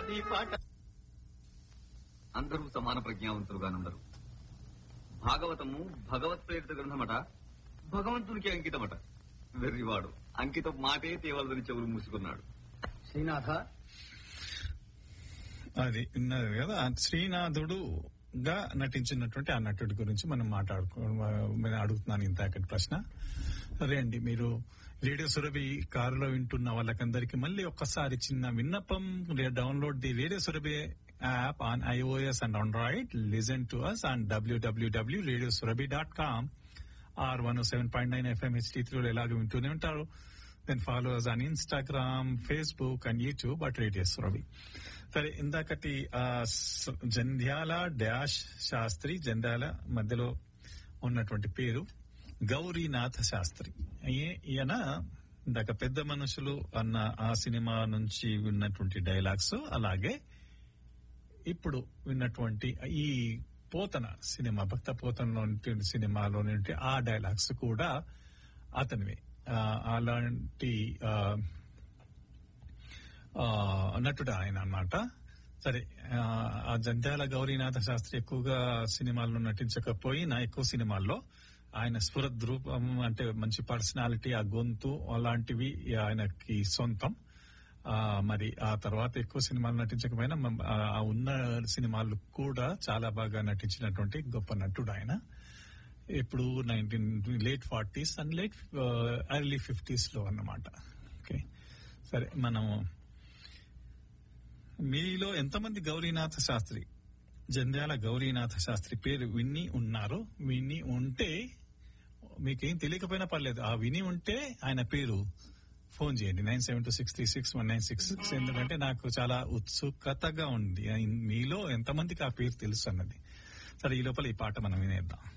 ఉన్నది పాట అందరూ సమాన ప్రజ్ఞావంతులుగానుండరు భాగవతము భగవత్ ప్రేరిత గ్రంథమట భగవంతునికి అంకితమట వెర్రివాడు అంకితం మాటే తేవాలని చెవులు మూసుకున్నాడు శ్రీనాథ అది విన్నారు కదా ఆ శ్రీనాథుడు గా నటించినటువంటి ఆ నటుడి గురించి మనం మాట్లాడుకో నేను అడుగుతున్నాను ఇంతకటి ప్రశ్న సరే అండి మీరు రేడియో సురభి కారులో వింటున్న వాళ్ళకందరికీ మళ్ళీ ఒక్కసారి చిన్న విన్నపం download the radio Surabhi app on iOS and Android listen to us on W W W radio Surabhi dot com or one seven point nine FM HD త్రీలో ఎలాగ వింటూనే ఉంటారు then follow us on Instagram Facebook and YouTube at radio Surabhi సరే ఇందాకటి ఆ స- Jandhyala dash Sastry Jandhyala మధ్యలో ఉన్నటువంటి పేరు గౌరీనాథ శాస్త్రి ఈ- ఈయన ఇందాక పెద్ద మనుషులు అన్న ఆ సినిమా నుంచి విన్నటువంటి డైలాగ్స్ అలాగే ఇప్పుడు విన్నటువంటి ఈ పోతన సినిమా భక్త పోతనలో సినిమాలోని ఆ డైలాగ్స్ కూడా అతనివే ఆ, అలాంటి ఆ, ఆ, నటుడు ఆయన అన్నమాట సరే ఆ, ఆ జంధ్యాల గౌరీనాథ శాస్త్రి ఎక్కువగా సినిమాల్లో నటించకపోయినా ఎక్కువ సినిమాల్లో ఆయన స్ఫురద్రూపం అంటే మంచి పర్సనాలిటీ ఆ గొంతు అలాంటివి ఆయనకి సొంతం ఆ, మరి ఆ తర్వాత ఎక్కువ సినిమాలు నటించకపోయినా మ- ఆ ఆ ఉన్న సినిమాలు కూడా చాలా బాగా నటించినటువంటి గొప్ప నటుడు ఆయన ఇప్పుడు nineteen late forties and late early fifties లో అన్నమాట ఓకే సరే మనము మీలో ఎంతమంది గౌరీనాథ శాస్త్రి జంధ్యాల గౌరీనాథ శాస్త్రి పేరు విని ఉన్నారు విని ఉంటే మీకేం తెలియకపోయినా పర్లేదు ఆ విని ఉంటే ఆయన పేరు ఫోన్ చేయండి nine seven two six three six one nine six six ఎందుకంటే నాకు చాలా ఉత్సుకతగా ఉంది మీలో ఎంతమందికి ఆ పేరు తెలుసు అన్నది సరే ఈ లోపల ఈ పాట మనం వినేద్దాం